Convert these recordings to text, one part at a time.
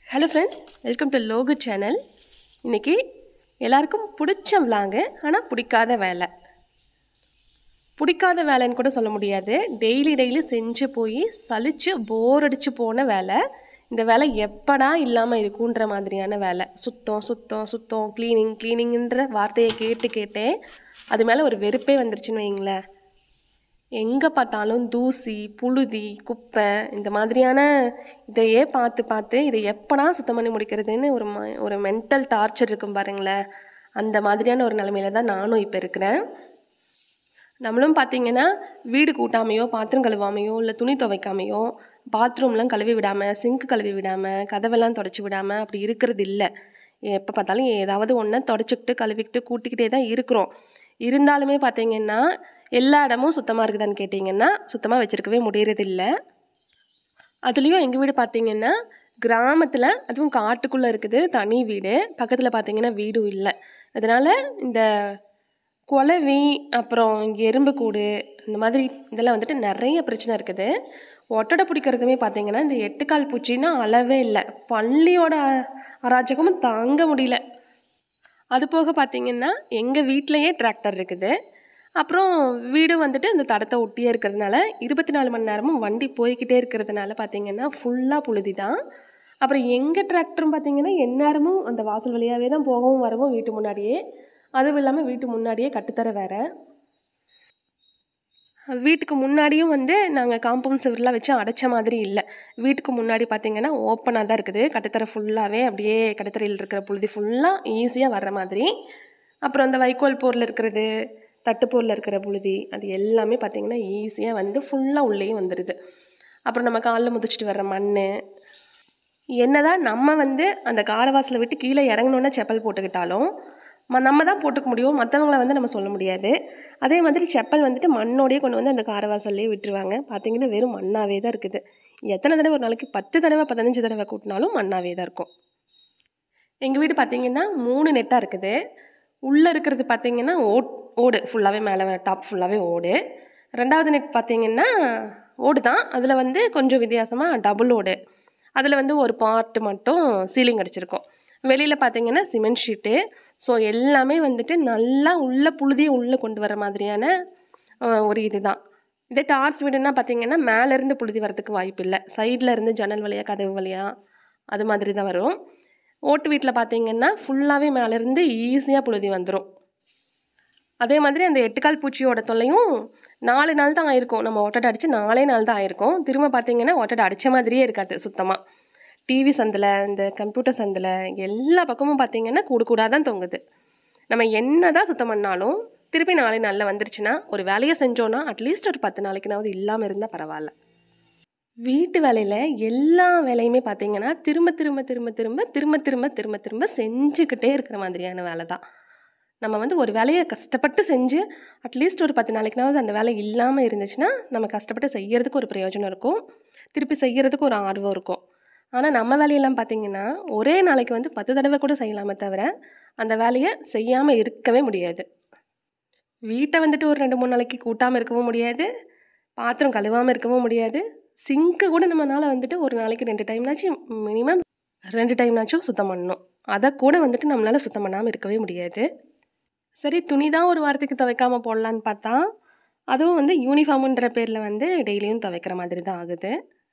hello friends welcome to Logu channel இன்றைக்கி எல்லாருக்கும் பிடிச்ச விளாங்கு ஆனால் பிடிக்காத வேலை பிடிக்காத வேலைன்னு கூட சொல்ல முடியாது டெய்லி டெய்லி செஞ்சு போய் சலிச்சு போர் அடிச்சு போன வேலை இந்த வேலை எப்படா இல்லாமல் இருக்குன்ற மாதிரியான வேலை சுத்தம் சுத்தம் சுத்தம் க்ளீனிங் க்ளீனிங்குன்ற வார்த்தையை கேட்டு கேட்டே அது மேலே ஒரு வெறுப்பே வந்துருச்சுன்னு வைங்களேன் எங்கே பார்த்தாலும் தூசி புழுதி குப்பை இந்த மாதிரியான இதையே பார்த்து பார்த்து இதை எப்படா சுத்தம் பண்ணி முடிக்கிறதுன்னு ஒரு ம ஒரு மென்டல் டார்ச்சர் இருக்கும் பாருங்களேன் அந்த மாதிரியான ஒரு நிலமையில தான் நானும் இப்போ இருக்கிறேன் நம்மளும் பார்த்தீங்கன்னா வீடு கூட்டாமையோ பாத்திரம் கழுவாமையோ இல்லை துணி துவைக்காமையோ பாத்ரூம்லாம் கழுவி விடாமல் சிங்க் கழுவி விடாமல் கதவெல்லாம் தொடச்சி விடாமல் அப்படி இருக்கிறது இல்லை எப்போ பார்த்தாலும் ஏதாவது ஒன்றை தொடச்சிக்கிட்டு கழுவிக்கிட்டு கூட்டிக்கிட்டே தான் இருக்கிறோம் இருந்தாலுமே பார்த்தீங்கன்னா எல்லா இடமும் சுத்தமாக இருக்குதான்னு கேட்டிங்கன்னா சுத்தமாக வச்சுருக்கவே முடியறதில்ல அதுலேயும் எங்கள் வீடு பார்த்தீங்கன்னா கிராமத்தில் அதுவும் காட்டுக்குள்ளே இருக்குது தனி வீடு பக்கத்தில் பார்த்தீங்கன்னா வீடும் இல்லை அதனால் இந்த குலவி அப்புறம் எறும்புக்கூடு இந்த மாதிரி இதெல்லாம் வந்துட்டு நிறைய பிரச்சனை இருக்குது ஒட்டடை பிடிக்கிறதுமே பார்த்தீங்கன்னா இந்த எட்டுக்கால் பூச்சின்னா அளவே இல்லை பள்ளியோட அராஜகமும் தாங்க முடியல அது போக பார்த்தீங்கன்னா எங்கள் வீட்டிலையே டிராக்டர் இருக்குது அப்புறம் வீடு வந்துட்டு அந்த தடத்தை ஒட்டியே இருக்கிறதுனால இருபத்தி நாலு மணி நேரமும் வண்டி போய்கிட்டே இருக்கிறதுனால பார்த்தீங்கன்னா ஃபுல்லாக புழுதி தான் அப்புறம் எங்கள் டிராக்டரும் பார்த்தீங்கன்னா எந்நேரமும் அந்த வாசல் வழியாகவே தான் போகவும் வரவும் வீட்டு முன்னாடியே அதுவும் இல்லாமல் வீட்டு முன்னாடியே கட்டுத்தர வேறு வீட்டுக்கு முன்னாடியும் வந்து நாங்கள் காம்பவுண்ட் சுவர்லாம் வச்சு அடைச்ச மாதிரி இல்லை வீட்டுக்கு முன்னாடி பார்த்தீங்கன்னா ஓப்பனாக தான் இருக்குது கட்டுத்தர ஃபுல்லாகவே அப்படியே கட்டுத்தரையில் இருக்கிற புழுதி ஃபுல்லாக ஈஸியாக வர்ற மாதிரி அப்புறம் அந்த வைக்கோல் போரில் இருக்கிறது தட்டுப்போரில் இருக்கிற புழுதி அது எல்லாமே பார்த்திங்கன்னா ஈஸியாக வந்து ஃபுல்லாக உள்ளேயும் வந்துடுது அப்புறம் நம்ம காலில் முதிச்சிட்டு வர்ற மண் என்னதான் நம்ம வந்து அந்த காரவாசலை விட்டு கீழே இறங்கணுன்னா செப்பல் போட்டுக்கிட்டாலும் ம நம்ம தான் போட்டுக்க முடியும் மற்றவங்கள வந்து நம்ம சொல்ல முடியாது அதே மாதிரி செப்பல் வந்துட்டு மண்ணோடயே கொண்டு வந்து அந்த காரவாசல்லே விட்டுருவாங்க பார்த்தீங்கன்னா வெறும் மண்ணாகவே தான் இருக்குது எத்தனை தடவை ஒரு நாளைக்கு பத்து தடவை பதினஞ்சு தடவை கூட்டினாலும் மண்ணாகவே தான் இருக்கும் எங்கள் வீடு பார்த்திங்கன்னா மூணு நெட்டாக இருக்குது உள்ளே இருக்கிறது பார்த்திங்கன்னா ஓட் ஓடு ஃபுல்லாகவே மேலே டாப் ஃபுல்லாகவே ஓடு ரெண்டாவது நெட் பார்த்திங்கன்னா ஓடு தான் அதில் வந்து கொஞ்சம் வித்தியாசமாக டபுள் ஓடு அதில் வந்து ஒரு பார்ட்டு மட்டும் சீலிங் அடிச்சிருக்கோம் வெளியில் பார்த்தீங்கன்னா சிமெண்ட் ஷீட்டு ஸோ எல்லாமே வந்துட்டு நல்லா உள்ள புழுதியை உள்ளே கொண்டு வர மாதிரியான ஒரு இது தான் இதே டார்ச் வீடுன்னா பார்த்தீங்கன்னா மேலேருந்து புழுதி வரதுக்கு வாய்ப்பு இல்லை சைடில் இருந்து ஜன்னல் வழியாக கதவு வழியாக அது மாதிரி தான் வரும் ஓட்டு வீட்டில் பார்த்தீங்கன்னா ஃபுல்லாகவே மேலேருந்து ஈஸியாக புழுதி வந்துடும் அதே மாதிரி அந்த எட்டுக்கால் பூச்சியோட தொல்லையும் நாலு நாள் தான் ஆயிருக்கும் நம்ம ஒட்டடை அடித்து நாலே நாள் தான் ஆயிருக்கும் திரும்ப பார்த்தீங்கன்னா ஒட்டடை அடித்த மாதிரியே இருக்காது சுத்தமாக டிவி சந்தில் இந்த கம்ப்யூட்டர் சந்தில் எல்லா பக்கமும் பார்த்தீங்கன்னா கூடு கூடாக தான் தொங்குது நம்ம என்ன தான் சுத்தம் பண்ணாலும் திருப்பி நாளை நாளில் வந்துருச்சுன்னா ஒரு வேலையை செஞ்சோன்னா அட்லீஸ்ட் ஒரு பத்து நாளைக்குனாவது இல்லாமல் இருந்தால் பரவாயில்ல வீட்டு வேலையில் எல்லா வேலையுமே பார்த்தீங்கன்னா திரும்ப திரும்ப திரும்ப திரும்ப திரும்ப திரும்ப திரும்ப திரும்ப செஞ்சுக்கிட்டே இருக்கிற மாதிரியான வேலை தான் நம்ம வந்து ஒரு வேலையை கஷ்டப்பட்டு செஞ்சு அட்லீஸ்ட் ஒரு பத்து நாளைக்குனாவது அந்த வேலை இல்லாமல் இருந்துச்சுன்னா நம்ம கஷ்டப்பட்டு செய்யறதுக்கு ஒரு பிரயோஜனம் இருக்கும் திருப்பி செய்யறதுக்கு ஒரு ஆர்வம் இருக்கும் ஆனால் நம்ம வேலையெல்லாம் பார்த்திங்கன்னா ஒரே நாளைக்கு வந்து பத்து தடவை கூட செய்யலாமே தவிர அந்த வேலையை செய்யாமல் இருக்கவே முடியாது வீட்டை வந்துட்டு ஒரு ரெண்டு மூணு நாளைக்கு கூட்டாமல் இருக்கவும் முடியாது பாத்திரம் கழுவாமல் இருக்கவும் முடியாது சிங்க்கு கூட நம்மளால் வந்துட்டு ஒரு நாளைக்கு ரெண்டு டைம்னாச்சும் மினிமம் ரெண்டு டைம்னாச்சும் சுத்தம் பண்ணணும் அதை கூட வந்துட்டு நம்மளால் சுத்தம் பண்ணாமல் இருக்கவே முடியாது சரி துணி தான் ஒரு வாரத்துக்கு துவைக்காமல் போடலான்னு பார்த்தா அதுவும் வந்து யூனிஃபார்முன்ற பேரில் வந்து டெய்லியும் துவைக்கிற மாதிரி தான் ஆகுது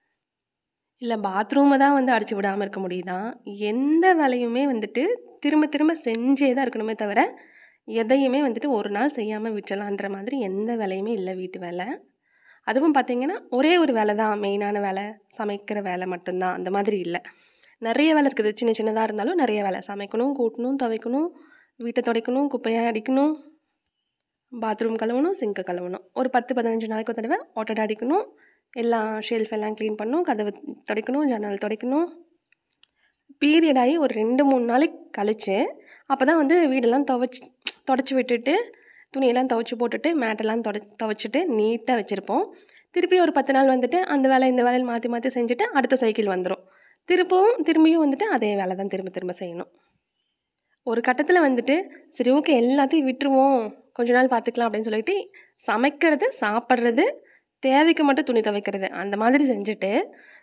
இல்லை பாத்ரூமை தான் வந்து அடிச்சு விடாமல் இருக்க முடியுதா எந்த வேலையுமே வந்துட்டு திரும்ப திரும்ப செஞ்சே தான் இருக்கணுமே தவிர எதையுமே வந்துட்டு ஒரு நாள் செய்யாமல் விட்டுலான்ற மாதிரி எந்த வேலையுமே இல்லை வீட்டு வேலை அதுவும் பார்த்திங்கன்னா ஒரே ஒரு வேலை தான் மெயினான வேலை சமைக்கிற வேலை மட்டும்தான் அந்த மாதிரி இல்லை நிறைய வேலை இருக்குது சின்ன சின்னதாக இருந்தாலும் நிறைய வேலை சமைக்கணும் கூட்டணும் துவைக்கணும் வீட்டை துடைக்கணும் குப்பையை அடிக்கணும் பாத்ரூம் கழுவணும் சிங்க்கு கழுவணும் ஒரு பத்து பதினஞ்சு நாளைக்கு ஒரு தடவை ஒட்டடை அடிக்கணும் எல்லாம் ஷெல்ஃப் எல்லாம் க்ளீன் பண்ணணும் கதவு துடைக்கணும் ஜன்னல் துடைக்கணும் பீரியட் ஆகி ஒரு ரெண்டு மூணு நாளைக்கு கழித்து அப்போ தான் வந்து வீடெல்லாம் துவைச்சி தொடச்சி விட்டுட்டு துணியெல்லாம் துவைச்சி போட்டுட்டு மேட்டெல்லாம் தொட துவைச்சிட்டு நீட்டாக வச்சுருப்போம் திருப்பி ஒரு பத்து நாள் வந்துட்டு அந்த வேலை இந்த வேலையில் மாற்றி மாற்றி செஞ்சுட்டு அடுத்த சைக்கிள் வந்துடும் திருப்பவும் திரும்பியும் வந்துட்டு அதே வேலை தான் திரும்ப திரும்ப செய்யணும் ஒரு கட்டத்தில் வந்துட்டு சரி ஓகே எல்லாத்தையும் விட்டுருவோம் கொஞ்ச நாள் பார்த்துக்கலாம் அப்படின்னு சொல்லிட்டு சமைக்கிறது சாப்பிட்றது தேவைக்கு மட்டும் துணி துவைக்கிறது அந்த மாதிரி செஞ்சுட்டு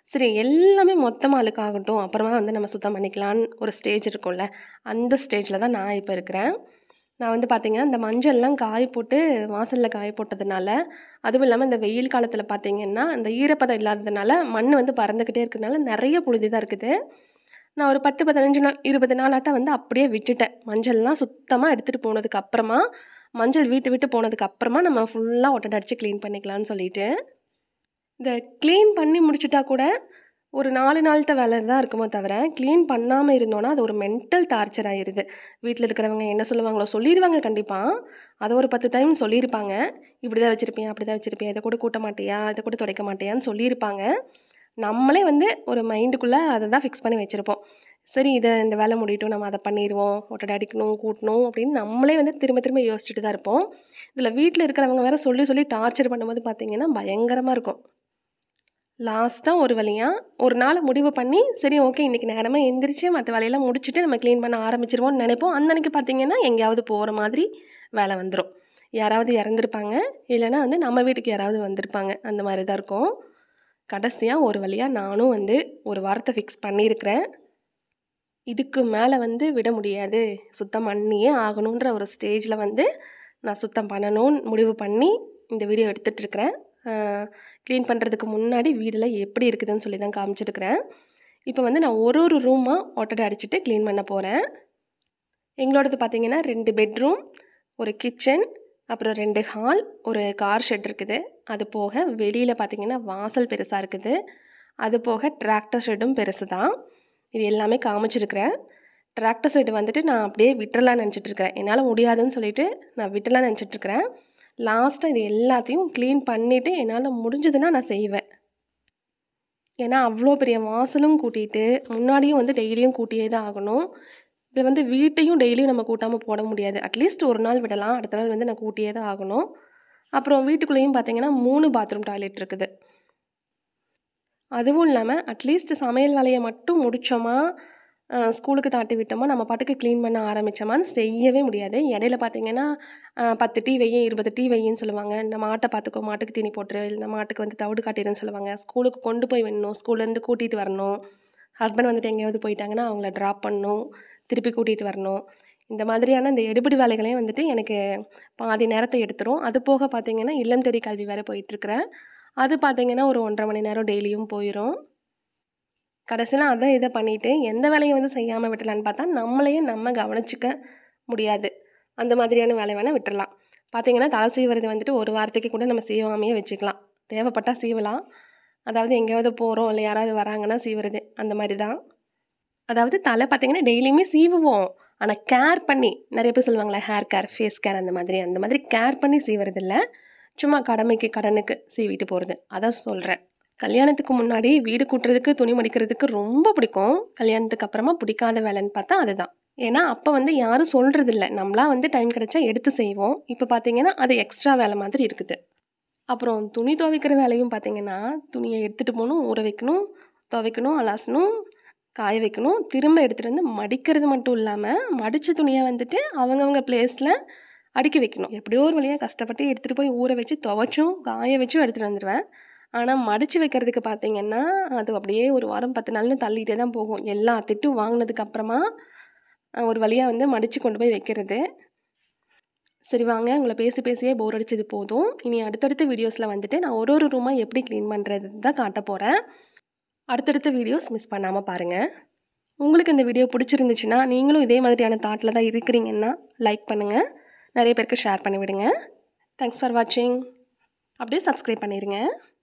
சரி எல்லாமே மொத்தமாக அழுக்காகட்டும் அப்புறமா வந்து நம்ம சுத்தம் பண்ணிக்கலான்னு ஒரு ஸ்டேஜ் இருக்கும்ல அந்த ஸ்டேஜில் தான் நான் இப்போ இருக்கிறேன் நான் வந்து பார்த்திங்கன்னா இந்த மஞ்சள்லாம் காய போட்டு வாசலில் காய போட்டதுனால அதுவும் இல்லாமல் இந்த வெயில் காலத்தில் பார்த்திங்கன்னா இந்த ஈரப்பதம் இல்லாததுனால மண் வந்து பறந்துக்கிட்டே இருக்கிறதுனால நிறைய புழுதி தான் இருக்குது நான் ஒரு பத்து பதினஞ்சு நாள் இருபது நாளாட்டம் வந்து அப்படியே விட்டுட்டேன் மஞ்சள்லாம் சுத்தமாக எடுத்துகிட்டு போனதுக்கு அப்புறமா மஞ்சள் வீட்டு விட்டு போனதுக்கு அப்புறமா நம்ம ஃபுல்லாக ஒட்டடை அடித்து க்ளீன் பண்ணிக்கலாம்னு சொல்லிட்டு இந்த க்ளீன் பண்ணி முடிச்சுட்டா கூட ஒரு நாலு நாள்கிட்ட வேலை தான் இருக்குமோ தவிர க்ளீன் பண்ணாமல் இருந்தோன்னா அது ஒரு மென்டல் டார்ச்சர் ஆயிடுது வீட்டில் இருக்கிறவங்க என்ன சொல்லுவாங்களோ சொல்லிடுவாங்க கண்டிப்பாக அதை ஒரு பத்து டைம் சொல்லியிருப்பாங்க இப்படி தான் வச்சுருப்பியா அப்படி தான் வச்சுருப்பியா இதை கூட கூட்ட மாட்டியா இதை கூட துடைக்க மாட்டியான்னு சொல்லியிருப்பாங்க நம்மளே வந்து ஒரு மைண்டுக்குள்ளே அதை தான் ஃபிக்ஸ் பண்ணி வச்சுருப்போம் சரி இதை இந்த வேலை முடியட்டும் நம்ம அதை பண்ணிடுவோம் ஒட்டடை அடிக்கணும் கூட்டணும் அப்படின்னு நம்மளே வந்து திரும்ப திரும்ப யோசிச்சுட்டு தான் இருப்போம் இதில் வீட்டில் இருக்கிறவங்க வேறு சொல்லி சொல்லி டார்ச்சர் பண்ணும்போது பார்த்திங்கன்னா பயங்கரமாக இருக்கும் லாஸ்ட்டாக ஒரு வழியாக ஒரு நாள் முடிவு பண்ணி சரி ஓகே இன்றைக்கி நேரமாக எந்திரிச்சு மற்ற வேலையெல்லாம் முடிச்சுட்டு நம்ம க்ளீன் பண்ண ஆரம்பிச்சிருவோம்னு நினைப்போம் அந்த அன்றைக்கி பார்த்திங்கன்னா எங்கேயாவது போகிற மாதிரி வேலை வந்துடும் யாராவது இறந்துருப்பாங்க இல்லைனா வந்து நம்ம வீட்டுக்கு யாராவது வந்திருப்பாங்க அந்த மாதிரி தான் இருக்கும் கடைசியாக ஒரு வழியாக நானும் வந்து ஒரு வாரத்தை ஃபிக்ஸ் பண்ணியிருக்கிறேன் இதுக்கு மேலே வந்து விட முடியாது சுத்தம் பண்ணியே ஆகணுன்ற ஒரு ஸ்டேஜில் வந்து நான் சுத்தம் பண்ணணும்னு முடிவு பண்ணி இந்த வீடியோ எடுத்துகிட்டு இருக்கிறேன் க்ளீன் பண்ணுறதுக்கு முன்னாடி வீடெல்லாம் எப்படி இருக்குதுன்னு சொல்லி தான் காமிச்சிருக்கிறேன் இப்போ வந்து நான் ஒரு ஒரு ரூமாக ஒட்டடை அடிச்சுட்டு க்ளீன் பண்ண போகிறேன் எங்களோடது பார்த்திங்கன்னா ரெண்டு பெட்ரூம் ஒரு கிச்சன் அப்புறம் ரெண்டு ஹால் ஒரு கார் ஷெட் இருக்குது அது போக வெளியில் பார்த்திங்கன்னா வாசல் பெருசாக இருக்குது அது போக டிராக்டர் ஷெட்டும் பெருசு தான் இது எல்லாமே காமிச்சிருக்கிறேன் டிராக்டர் ஷெட் வந்துட்டு நான் அப்படியே விட்டுறலான்னு நினச்சிட்ருக்கிறேன் என்னால் முடியாதுன்னு சொல்லிட்டு நான் விட்டுலான்னு நினச்சிட்ருக்கிறேன் லாஸ்ட்டாக இது எல்லாத்தையும் க்ளீன் பண்ணிவிட்டு என்னால் முடிஞ்சதுன்னா நான் செய்வேன் ஏன்னா அவ்வளோ பெரிய வாசலும் கூட்டிகிட்டு முன்னாடியும் வந்து டெய்லியும் கூட்டியே தான் ஆகணும் இது வந்து வீட்டையும் டெய்லியும் நம்ம கூட்டாமல் போட முடியாது அட்லீஸ்ட் ஒரு நாள் விடலாம் அடுத்த நாள் வந்து நான் கூட்டியே தான் ஆகணும் அப்புறம் வீட்டுக்குள்ளேயும் பார்த்தீங்கன்னா மூணு பாத்ரூம் டாய்லெட் இருக்குது அதுவும் இல்லாமல் அட்லீஸ்ட் சமையல் வேலையை மட்டும் முடித்தோமா ஸ்கூலுக்கு தாட்டி விட்டோமா நம்ம பாட்டுக்கு க்ளீன் பண்ண ஆரம்பித்தோமான்னு செய்யவே முடியாது இடையில பார்த்தீங்கன்னா பத்து டீ வையும் இருபது டீ வையின்னு சொல்லுவாங்க இந்த மாட்டை பார்த்துக்கோ மாட்டுக்கு தீனி போட்டுரு இல்லை மாட்டுக்கு வந்து தவிடு காட்டிடுன்னு சொல்லுவாங்க ஸ்கூலுக்கு கொண்டு போய் விடணும் ஸ்கூல்லேருந்து கூட்டிகிட்டு வரணும் ஹஸ்பண்ட் வந்துட்டு எங்கேயாவது போயிட்டாங்கன்னா அவங்கள ட்ராப் பண்ணணும் திருப்பி கூட்டிகிட்டு வரணும் இந்த மாதிரியான இந்த எடுபடி வேலைகளையும் வந்துட்டு எனக்கு பாதி நேரத்தை எடுத்துரும் அது போக பார்த்தீங்கன்னா இல்லம் தேடி கல்வி வேறு போயிட்டுருக்கிறேன் அது பார்த்தீங்கன்னா ஒரு ஒன்றரை மணி நேரம் டெய்லியும் போயிடும் கடைசியில் அதான் இதை பண்ணிவிட்டு எந்த வேலையை வந்து செய்யாமல் விட்டலான்னு பார்த்தா நம்மளையே நம்ம கவனிச்சிக்க முடியாது அந்த மாதிரியான வேலை வேணால் விட்டுடலாம் பார்த்தீங்கன்னா தலை சீவுறது வந்துட்டு ஒரு வாரத்துக்கு கூட நம்ம சீவாமையே வச்சுக்கலாம் தேவைப்பட்டால் சீவலாம் அதாவது எங்கேயாவது போகிறோம் இல்லை யாராவது வராங்கன்னா சீவுறது அந்த மாதிரி தான் அதாவது தலை பார்த்திங்கன்னா டெய்லியுமே சீவுவோம் ஆனால் கேர் பண்ணி நிறைய பேர் சொல்லுவாங்களே ஹேர் கேர் ஃபேஸ் கேர் அந்த மாதிரி அந்த மாதிரி கேர் பண்ணி சீவுறதில்ல சும்மா கடமைக்கு கடனுக்கு சீவிட்டு போகிறது அதான் சொல்கிறேன் கல்யாணத்துக்கு முன்னாடி வீடு கூட்டுறதுக்கு துணி மடிக்கிறதுக்கு ரொம்ப பிடிக்கும் கல்யாணத்துக்கு அப்புறமா பிடிக்காத வேலைன்னு பார்த்தா அதுதான் ஏன்னா அப்போ வந்து யாரும் சொல்கிறதில்ல நம்மளா வந்து டைம் கிடச்சா எடுத்து செய்வோம் இப்போ பார்த்தீங்கன்னா அது எக்ஸ்ட்ரா வேலை மாதிரி இருக்குது அப்புறம் துணி துவைக்கிற வேலையும் பார்த்தீங்கன்னா துணியை எடுத்துகிட்டு போகணும் ஊற வைக்கணும் துவைக்கணும் அலாசணும் காய வைக்கணும் திரும்ப எடுத்துகிட்டு வந்து மடிக்கிறது மட்டும் இல்லாமல் மடித்த துணியை வந்துட்டு அவங்கவுங்க பிளேஸில் அடுக்கி வைக்கணும் எப்படியோ ஒரு வழியாக கஷ்டப்பட்டு எடுத்துகிட்டு போய் ஊற வச்சு துவைச்சும் காய வச்சும் எடுத்துகிட்டு வந்துடுவேன் ஆனால் மடித்து வைக்கிறதுக்கு பார்த்தீங்கன்னா அது அப்படியே ஒரு வாரம் பத்து நாள்னு தள்ளிகிட்டே தான் போகும் எல்லா திட்டும் வாங்கினதுக்கு அப்புறமா ஒரு வழியாக வந்து மடித்து கொண்டு போய் வைக்கிறது சரி வாங்க உங்களை பேசி பேசியே போர் அடிச்சது போதும் இனி அடுத்தடுத்த வீடியோஸில் வந்துட்டு நான் ஒரு ஒரு ரூமாக எப்படி க்ளீன் பண்ணுறது தான் காட்ட போகிறேன் அடுத்தடுத்த வீடியோஸ் மிஸ் பண்ணாமல் பாருங்கள் உங்களுக்கு இந்த வீடியோ பிடிச்சிருந்துச்சுன்னா நீங்களும் இதே மாதிரியான தாட்டில் தான் இருக்கிறீங்கன்னா லைக் பண்ணுங்கள் நிறைய பேருக்கு ஷேர் பண்ணிவிடுங்க தேங்க்ஸ் ஃபார் வாட்சிங் அப்படியே சப்ஸ்கிரைப் பண்ணிடுங்க